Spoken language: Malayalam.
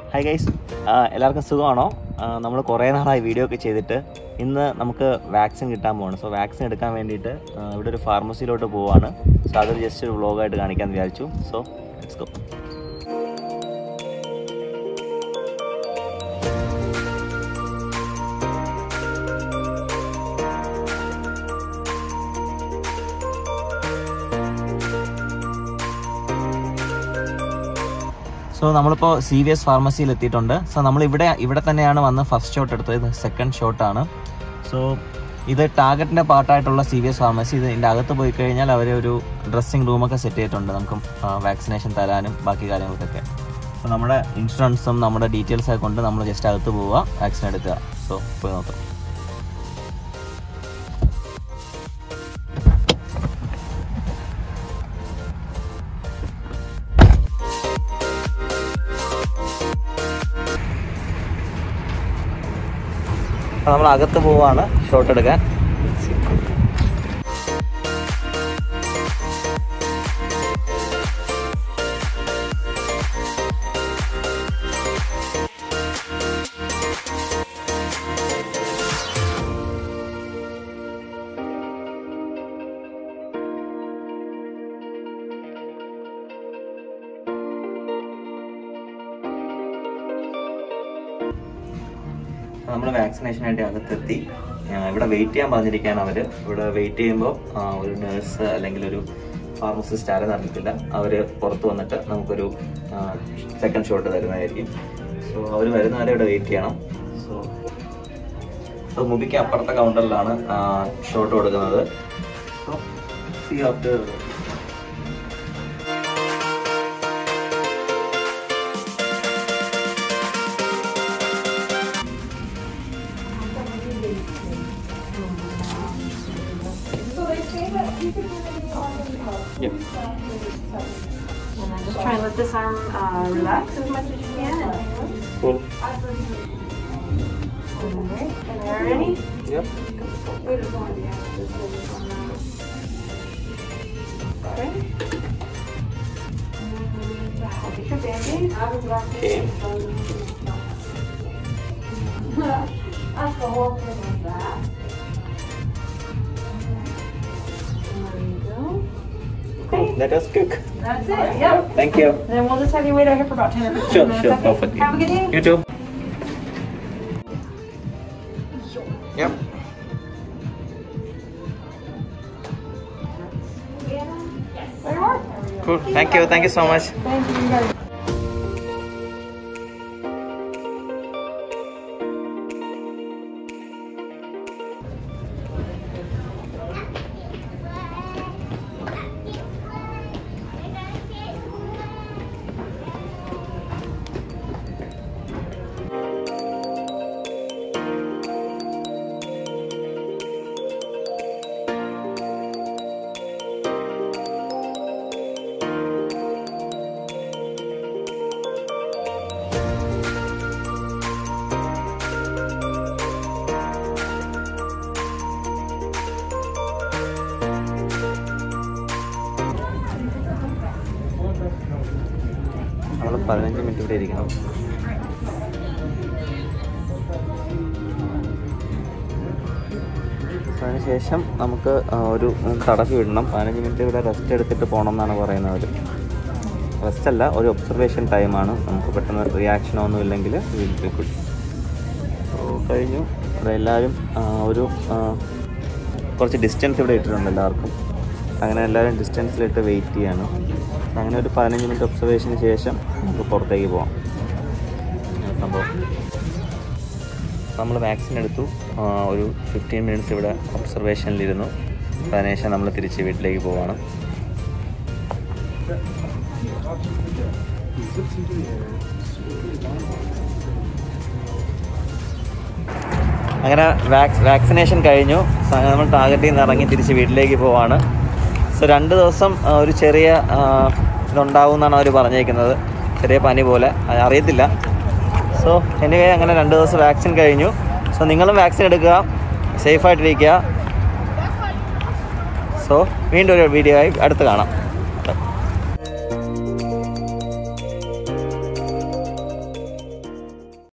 ഹായ് ഗൈസ് എല്ലാവർക്കും സുഖമാണോ നമ്മൾ കുറേ നാളായി വീഡിയോ ഒക്കെ ചെയ്തിട്ട് ഇന്ന് നമുക്ക് വാക്സിൻ കിട്ടാൻ പോവാണ് സോ വാക്സിൻ എടുക്കാൻ വേണ്ടിയിട്ട് ആ, ഇവിടെ ഒരു ഫാർമസിയിലോട്ട് പോവാണ് സോ അതൊരു ജസ്റ്റ് ഒരു വ്ളോഗായിട്ട് കാണിക്കാമെന്ന് വിചാരിച്ചു സോ ലെറ്റ്സ് ഗോ സോ നമ്മളിപ്പോൾ സി വി എസ് ഫാർമസിയിൽ എത്തിയിട്ടുണ്ട് സോ നമ്മൾ ഇവിടെ ഇവിടെ തന്നെയാണ് വന്ന് ഫസ്റ്റ് ഷോട്ട് എടുത്തത് ഇത് സെക്കൻഡ് ഷോട്ടാണ് സോ ഇത് ടാർഗറ്റിൻ്റെ പാർട്ടായിട്ടുള്ള സി വി എസ് ഫാർമസി ഇത് ഇതിൻ്റെ അകത്ത് പോയി കഴിഞ്ഞാൽ അവർ ഒരു ഡ്രസ്സിങ് റൂമൊക്കെ സെറ്റ് ചെയ്തിട്ടുണ്ട് നമുക്ക് വാക്സിനേഷൻ തരാനും ബാക്കി കാര്യങ്ങൾക്കൊക്കെ സോ നമ്മുടെ ഇൻഷുറൻസും നമ്മുടെ ഡീറ്റെയിൽസ് ഒക്കെ കൊണ്ട് നമ്മൾ ജസ്റ്റ് അകത്ത് പോവുക വാക്സിൻ എടുക്കുക സോ പോയി നോക്കാം അപ്പോൾ നമ്മൾ അകത്ത് പോവാണ് ഷോട്ട് എടുക്കാൻ നമ്മൾ വാക്സിനേഷനായിട്ട് അകത്തെത്തി ആ, ഇവിടെ വെയിറ്റ് ചെയ്യാൻ പറഞ്ഞിരിക്കുകയാണ് അവർ ഇവിടെ വെയിറ്റ് ചെയ്യുമ്പോൾ ഒരു നഴ്സ് അല്ലെങ്കിൽ ഒരു ഫാർമസിസ്റ്റ് ആരെന്ന് അറിയത്തില്ല അവർ പുറത്ത് വന്നിട്ട് നമുക്കൊരു സെക്കൻഡ് ഷോട്ട് തരുന്നതായിരിക്കും സോ അവർ വരുന്നവരെ ഇവിടെ വെയിറ്റ് ചെയ്യണം സോ സോ മുബിക്ക് അപ്പുറത്തെ കൗണ്ടറിലാണ് ഷോട്ട് കൊടുക്കുന്നത് so see after Just try and let this arm uh, relax as much as you can. Cool. Alright, and are ready? Yep. Okay. I'll get your band-aid. Okay. There you go. Cool. Let us cook. That's it, yep. Thank you. And then we'll just have you wait out here for about 10 or 15 Sure, minutes. sure, okay? perfect. Have a good day. You too. Yep. There you are. Cool. Thank you. Thank you so much. Thank you, you guys. നമ്മൾ പതിനഞ്ച് മിനിറ്റ് ഇവിടെ ഇരിക്കണം അതിനുശേഷം നമുക്ക് ആ, ഒരു തടവി വിടണം പതിനഞ്ച് മിനിറ്റ് ഇവിടെ റെസ്റ്റ് എടുത്തിട്ട് പോകണം എന്നാണ് പറയുന്നത് റെസ്റ്റ് അല്ല ഒരു ഒബ്സർവേഷൻ ടൈമാണ് നമുക്ക് പെട്ടെന്ന് റിയാക്ഷനോ ഒന്നും ഇല്ലെങ്കിൽ ഗുഡ് കഴിഞ്ഞു ഇവിടെ എല്ലാവരും ആ, ഒരു ആ, കുറച്ച് ഡിസ്റ്റൻസ് ഇവിടെ ഇട്ടിട്ടുണ്ട് എല്ലാവർക്കും അങ്ങനെ എല്ലാവരും ഡിസ്റ്റൻസിലിട്ട് വെയിറ്റ് ചെയ്യാണ് അങ്ങനെ ഒരു പതിനഞ്ച് മിനിറ്റ് ഒബ്സർവേഷന് ശേഷം നമുക്ക് പുറത്തേക്ക് പോവാം ഇതാണ് സംഭവം നമ്മൾ വാക്സിൻ എടുത്തു ആ, ഒരു ഫിഫ്റ്റീൻ മിനിറ്റ്സ് ഇവിടെ ഒബ്സർവേഷനിലിരുന്നു അതിനുശേഷം നമ്മൾ തിരിച്ച് വീട്ടിലേക്ക് പോവാണ് അങ്ങനെ വാക്സ് വാക്സിനേഷൻ കഴിഞ്ഞു സോ അങ്ങനെ നമ്മൾ ടാർഗറ്റിൽ നിന്ന് ഇറങ്ങി തിരിച്ച് വീട്ടിലേക്ക് പോവാണ് സോ രണ്ട് ദിവസം ആ, ഒരു ചെറിയ ആ, ഇതുണ്ടാവും എന്നാണ് അവർ പറഞ്ഞേക്കുന്നത് ചെറിയ പനി പോലെ അത് അറിയത്തില്ല സോ എനിവേ അങ്ങനെ രണ്ട് ദിവസം വാക്സിൻ കഴിഞ്ഞു സോ നിങ്ങളും വാക്സിൻ എടുക്കുക സേഫായിട്ടിരിക്കുക സോ വീണ്ടും ഒരു വീഡിയോ ആയി അടുത്ത് കാണാം